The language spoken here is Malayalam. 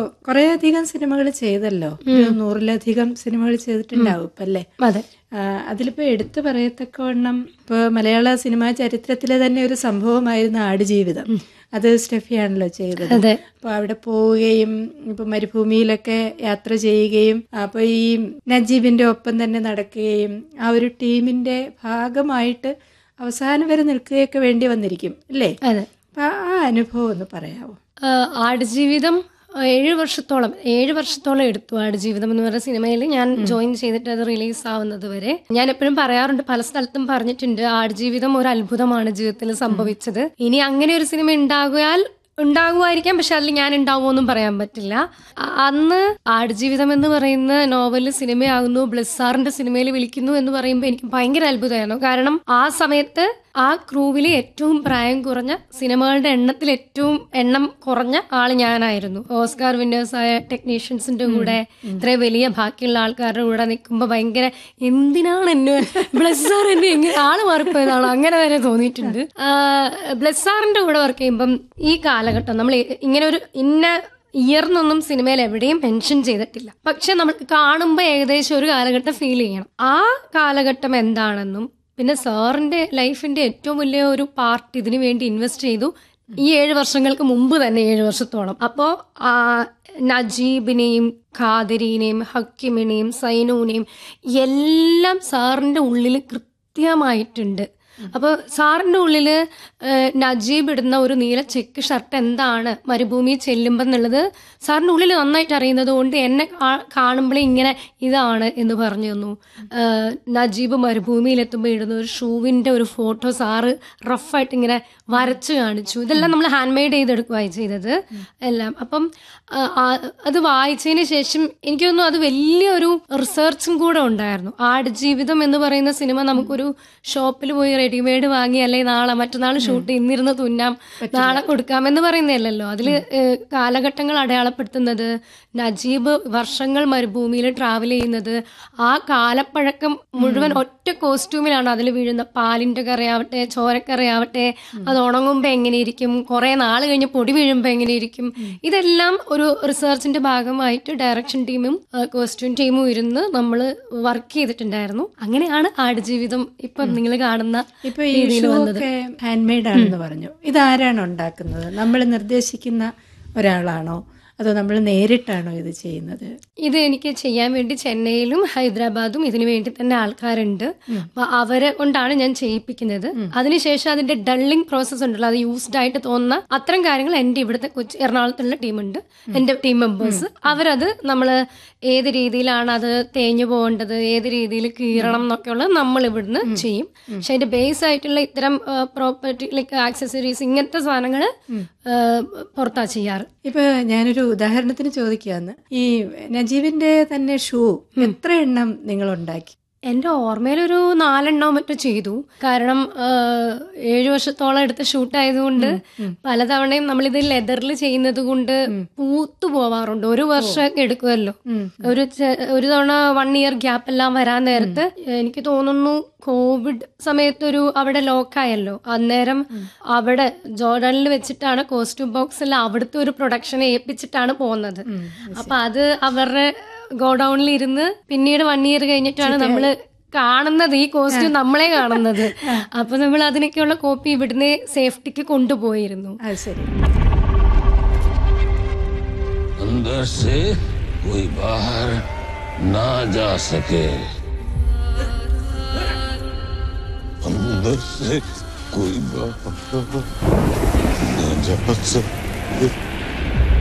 കുറെ അധികം സിനിമകൾ ചെയ്തല്ലോ ഒരു നൂറിലധികം സിനിമകൾ ചെയ്തിട്ടുണ്ടാവും ഇപ്പൊ അല്ലേ അതെ ആ, അതിലിപ്പോ എടുത്തു പറയത്തക്കവണ്ണം ഇപ്പൊ മലയാള സിനിമാ ചരിത്രത്തിലെ തന്നെ ഒരു സംഭവമായിരുന്നു ആടുജീവിതം അത് സ്റ്റെഫിയാണല്ലോ ചെയ്തത് അതെ അപ്പൊ അവിടെ പോവുകയും ഇപ്പൊ മരുഭൂമിയിലൊക്കെ യാത്ര ചെയ്യുകയും അപ്പൊ ഈ നജീബിന്റെ ഒപ്പം തന്നെ നടക്കുകയും ആ ഒരു ടീമിന്റെ ഭാഗമായിട്ട് അവസാനം വരെ നിൽക്കുകയൊക്കെ വേണ്ടി വന്നിരിക്കും അല്ലേ അതെ അപ്പൊ ആ അനുഭവം ഒന്ന് പറയാവോ ആ, ആടുജീവിതം ആ, ഏഴ് വർഷത്തോളം ഏഴ് വർഷത്തോളം എടുത്തു ആടുജീവിതം എന്ന് പറയുന്ന സിനിമയിൽ ഞാൻ ജോയിൻ ചെയ്തിട്ട് അത് റിലീസ് ആവുന്നത് വരെ ഞാൻ എപ്പോഴും പറയാറുണ്ട് പല സ്ഥലത്തും പറഞ്ഞിട്ടുണ്ട് ആടുജീവിതം ഒരു അത്ഭുതമാണ് ജീവിതത്തിൽ സംഭവിച്ചത് ഇനി അങ്ങനെ ഒരു സിനിമ ഉണ്ടാകിയാൽ ഉണ്ടാകുമായിരിക്കാം പക്ഷെ അതിൽ ഞാൻ ഉണ്ടാവുമെന്നും പറയാൻ പറ്റില്ല അ- അന്ന് ആടുജീവിതം എന്ന് പറയുന്ന നോവല് സിനിമയാകുന്നു ബ്ലസ്സാറിന്റെ സിനിമയിൽ വിളിക്കുന്നു എന്ന് പറയുമ്പോൾ എനിക്ക് ഭയങ്കര അത്ഭുതമായിരുന്നു കാരണം ആ സമയത്ത് ആ ക്രൂവിലെ ഏറ്റവും പ്രായം കുറഞ്ഞ സിനിമകളുടെ എണ്ണത്തിൽ ഏറ്റവും എണ്ണം കുറഞ്ഞ ആള് ഞാനായിരുന്നു ഓസ്കാർ വിന്നേഴ്സ് ആയ ടെക്നീഷ്യൻസിന്റെ കൂടെ ഇത്രയും വലിയ ബാക്കിയുള്ള ആൾക്കാരുടെ കൂടെ നിൽക്കുമ്പോൾ ഭയങ്കര എന്തിനാണ് എന്നെ ബ്ലസ്സാർ എന്നെ എങ്ങനെ ആള് മാറിപ്പോയതാണോ അങ്ങനെ വരെ തോന്നിയിട്ടുണ്ട് ബ്ലസ്സാറിന്റെ കൂടെ വർക്ക് ചെയ്യുമ്പം ഈ കാലഘട്ടം നമ്മൾ ഇങ്ങനെ ഒരു ഇന്ന ഇയർന്നൊന്നും സിനിമയിൽ എവിടെയും മെൻഷൻ ചെയ്തിട്ടില്ല പക്ഷെ നമ്മൾ കാണുമ്പോൾ ഏകദേശം ഒരു കാലഘട്ടം ഫീൽ ചെയ്യണം ആ കാലഘട്ടം എന്താണെന്നും പിന്നെ സാറിന്റെ ലൈഫിന്റെ ഏറ്റവും വലിയ ഒരു പാർട്ട് ഇതിനു വേണ്ടി ഇൻവെസ്റ്റ് ചെയ്തു ഈ ഏഴ് വർഷങ്ങൾക്ക് മുമ്പ് തന്നെ ഏഴ് വർഷത്തോളം അപ്പോ ആ നജീബിനെയും ഖാദരീനെയും ഹക്കിമിനെയും സൈനുവിനെയും എല്ലാം സാറിന്റെ ഉള്ളിൽ കൃത്യമായിട്ടുണ്ട് അപ്പൊ സാറിന്റെ ഉള്ളില് ഏഹ്, നജീബ് ഇടുന്ന ഒരു നീല ചെക്ക് ഷർട്ട് എന്താണ് മരുഭൂമി ചെല്ലുമ്പോൾ എന്നുള്ളത് സാറിന്റെ ഉള്ളിൽ നന്നായിട്ട് അറിയുന്നത് കൊണ്ട് എന്നെ കാണുമ്പോഴേ ഇങ്ങനെ ഇതാണ് എന്ന് പറഞ്ഞു തന്നു ഏഹ്, നജീബ് മരുഭൂമിയിലെത്തുമ്പോൾ ഇടുന്ന ഒരു ഷൂവിന്റെ ഒരു ഫോട്ടോ സാറ് റഫായിട്ട് ഇങ്ങനെ വരച്ച് കാണിച്ചു ഇതെല്ലാം നമ്മൾ ഹാൻഡ് മെയ്ഡ് ചെയ്തെടുക്കുകയായി ചെയ്തത് എല്ലാം അപ്പം ആ, ആ, അത് വായിച്ചതിന് ശേഷം എനിക്ക് തോന്നുന്നു അത് വലിയൊരു റിസർച്ചും കൂടെ ഉണ്ടായിരുന്നു ആടുജീവിതം എന്ന് പറയുന്ന സിനിമ നമുക്കൊരു ഷോപ്പിൽ പോയി റെഡിമെയ്ഡ് വാങ്ങി അല്ലെങ്കിൽ നാളെ മറ്റന്നാൾ ഷൂട്ട് ഇന്നിരുന്ന് തുന്നാം നാളെ കൊടുക്കാം എന്ന് പറയുന്നില്ലല്ലോ അതില് ഏഹ്, കാലഘട്ടങ്ങൾ അടയാളപ്പെടുത്തുന്നത് നജീബ് വർഷങ്ങൾ മരുഭൂമിയിൽ ട്രാവൽ ചെയ്യുന്നത് ആ കാലപ്പഴക്കം മുഴുവൻ ഒറ്റ കോസ്റ്റ്യൂമിലാണ് അതിൽ വീഴുന്ന പാലിന്റെ കറിയാവട്ടെ ചോരക്കറിയാവട്ടെ അത് ഉണങ്ങുമ്പോൾ എങ്ങനെയിരിക്കും കുറെ നാൾ കഴിഞ്ഞ് പൊടി വീഴുമ്പോൾ എങ്ങനെയിരിക്കും ഇതെല്ലാം ഒരു റിസർച്ചിന്റെ ഭാഗമായിട്ട് ഡയറക്ഷൻ ടീമും കോസ്റ്റ്യൂം ടീമും ഇരുന്ന് നമ്മൾ വർക്ക് ചെയ്തിട്ടുണ്ടായിരുന്നു അങ്ങനെയാണ് ആടുജീവിതം ഇപ്പം നിങ്ങൾ കാണുന്ന ഇപ്പൊ ഈ ഷൂ ഒക്കെ ഹാൻഡ് മെയ്ഡ് ആണെന്ന് പറഞ്ഞു ഇതാരാണ് ഉണ്ടാക്കുന്നത് നമ്മൾ നിർദ്ദേശിക്കുന്ന ഒരാളാണോ അതോ നമ്മൾ നേരിട്ടാണോ ഇത് ചെയ്യുന്നത് ഇത് എനിക്ക് ചെയ്യാൻ വേണ്ടി ചെന്നൈയിലും ഹൈദരാബാദും ഇതിനു വേണ്ടി തന്നെ ആൾക്കാരുണ്ട് അപ്പൊ അവരെ കൊണ്ടാണ് ഞാൻ ചെയ്യിപ്പിക്കുന്നത് അതിനുശേഷം അതിന്റെ ഡള്ളിങ് പ്രോസസ് ഉണ്ടല്ലോ അത് യൂസ്ഡ് ആയിട്ട് തോന്നുന്ന അത്തരം കാര്യങ്ങൾ എന്റെ ഇവിടുത്തെ കൊച്ചി എറണാകുളത്തുള്ള ടീമുണ്ട് എന്റെ ടീം മെമ്പേഴ്സ് അവരത് നമ്മൾ ഏത് രീതിയിലാണ് അത് തേഞ്ഞു പോകേണ്ടത് ഏത് രീതിയിൽ കീറണം എന്നൊക്കെയുള്ളത് നമ്മൾ ഇവിടുന്ന് ചെയ്യും പക്ഷെ അതിന്റെ ബേസ് ആയിട്ടുള്ള ഇത്തരം പ്രോപ്പർട്ടി ലൈക്ക് ആക്സസറീസ് ഇങ്ങനത്തെ സാധനങ്ങൾ പുറത്താ ചെയ്യാറ് ഇപ്പൊ ഞാനൊരു ഉദാഹരണത്തിന് ചോദിക്കാന്ന് ഈ നജീബിന്റെ തന്നെ ഷൂ എത്ര എണ്ണം നിങ്ങൾ ഉണ്ടാക്കി എന്റെ ഓർമ്മയിലൊരു നാലെണ്ണോ മറ്റോ ചെയ്തു കാരണം ആഹ്, ഏഴു വർഷത്തോളം എടുത്ത ഷൂട്ട് ആയതുകൊണ്ട് പലതവണയും നമ്മളിത് ലെതറിൽ ചെയ്യുന്നത് കൊണ്ട് പൂത്തു പോവാറുണ്ട് ഒരു വർഷം എടുക്കുമല്ലോ ഒരു ചെ- ഒരു തവണ വൺ ഇയർ ഗ്യാപ്പ് എല്ലാം വരാൻ നേരത്ത് എനിക്ക് തോന്നുന്നു കോവിഡ് സമയത്തൊരു അവിടെ ലോക്കായല്ലോ അന്നേരം അവിടെ ജോർഡനിൽ വെച്ചിട്ടാണ് കോസ്റ്റ്യൂം ബോക്സ് എല്ലാം അവിടുത്തെ ഒരു പ്രൊഡക്ഷൻ ഏൽപ്പിച്ചിട്ടാണ് പോകുന്നത് അപ്പൊ അത് അവരുടെ ഗോഡൌണിൽ ഇരുന്ന് പിന്നീട് വൺ ഇയർ കഴിഞ്ഞിട്ടാണ് നമ്മൾ കാണുന്നത് ഈ കോസ്റ്റ്യൂം നമ്മളെ കാണുന്നത് അപ്പൊ നമ്മൾ അതിനൊക്കെയുള്ള കോപ്പി ഇവിടുന്ന് സേഫ്റ്റിക്ക് കൊണ്ടുപോയിരുന്നു അത് ശരി अंदर से कोई बाहर ना जा सके अंदर से कोई बाहर ना जा सके